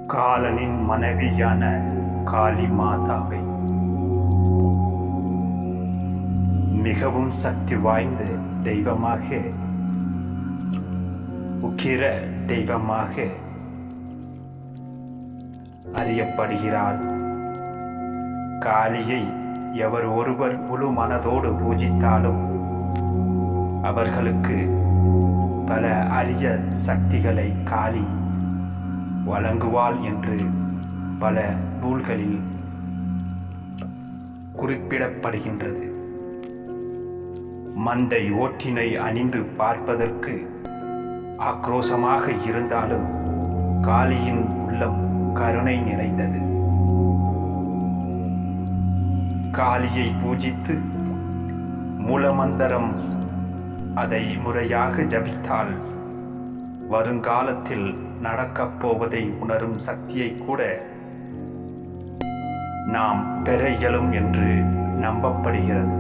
காலனின் மனைவியான காளி மாதாவை மிகவும் சக்தி வாய்ந்த தெய்வமாக உக்கிர தெய்வமாக அறியப்படுகிறார் காளியை எவர் ஒருவர் முழு மனதோடு பூஜித்தாலும் அவர்களுக்கு பல அரிய சக்திகளை காளி வழங்குவாள் என்று பல நூல்களில் குறிப்பிடப்படுகின்றது மண்டை ஓட்டினை அணிந்து பார்ப்பதற்கு ஆக்ரோஷமாக இருந்தாலும் காளியின் உள்ளம் கருணை நிறைந்தது காளியை பூஜித்து மூலமந்தரம் அதை முறையாக ஜபித்தால் வருங்காலத்தில் நடக்கப் போவதை உணரும் சக்தியை கூட நாம் பெற இயலும் என்று நம்பப்படுகிறது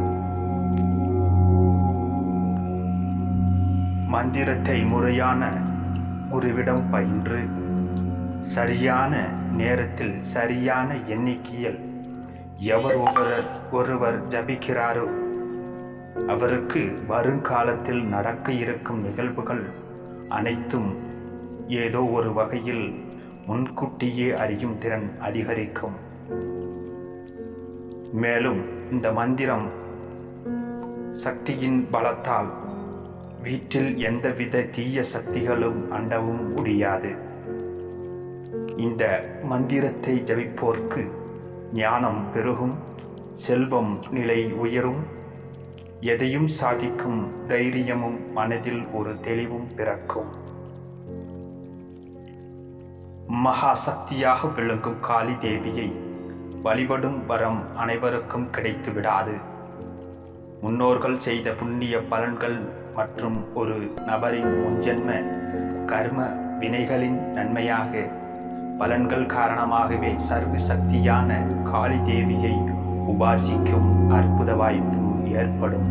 மந்திரத்தை முறையான குருவிடம் பயின்று சரியான நேரத்தில் சரியான எண்ணிக்கையில் எவர் ஒருவர் ஒருவர் ஜபிக்கிறாரோ அவருக்கு வருங்காலத்தில் நடக்க இருக்கும் நிகழ்வுகள் அனைத்தும் ஏதோ ஒரு வகையில் முன்கூட்டியே அறியும் திறன் அதிகரிக்கும் மேலும் இந்த மந்திரம் சக்தியின் பலத்தால் வீட்டில் எந்தவித தீய சக்திகளும் அண்டவும் முடியாது இந்த மந்திரத்தை ஜபிப்போர்க்கு ஞானம் பெருகும் செல்வம் நிலை உயரும் எதையும் சாதிக்கும் தைரியமும் மனதில் ஒரு தெளிவும் பிறக்கும் மகா சக்தியாக விளங்கும் காளி தேவியை வழிபடும் வரம் அனைவருக்கும் கிடைத்து விடாது முன்னோர்கள் செய்த புண்ணிய பலன்கள் மற்றும் ஒரு நபரின் முன்ஜென்ம கர்ம வினைகளின் நன்மையாக பலன்கள் காரணமாகவே சர்வ சக்தியான காளி தேவியை உபாசிக்கும் அற்புத வாய்ப்பு ஏற்படும்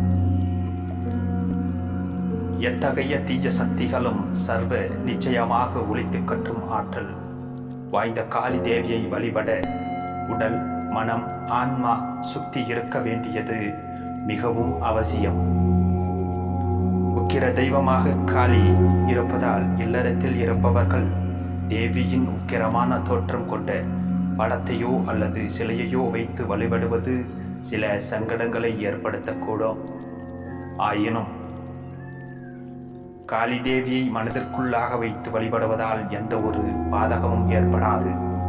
எத்தகைய தீய சக்திகளும் சர்வ நிச்சயமாக ஒழித்து கட்டும் ஆற்றல் வாய்ந்த காளி தேவியை வழிபட உடல் மனம் ஆன்மா சுத்தி இருக்க வேண்டியது மிகவும் அவசியம் உக்கிர தெய்வமாக காளி இருப்பதால் இல்லறத்தில் இருப்பவர்கள் தேவியின் உக்கிரமான தோற்றம் கொண்ட படத்தையோ அல்லது சிலையையோ வைத்து வழிபடுவது சில சங்கடங்களை ஏற்படுத்தக்கூடும் ஆயினும் காளி தேவியை மனதிற்குள்ளாக வைத்து வழிபடுவதால் எந்த ஒரு பாதகமும் ஏற்படாது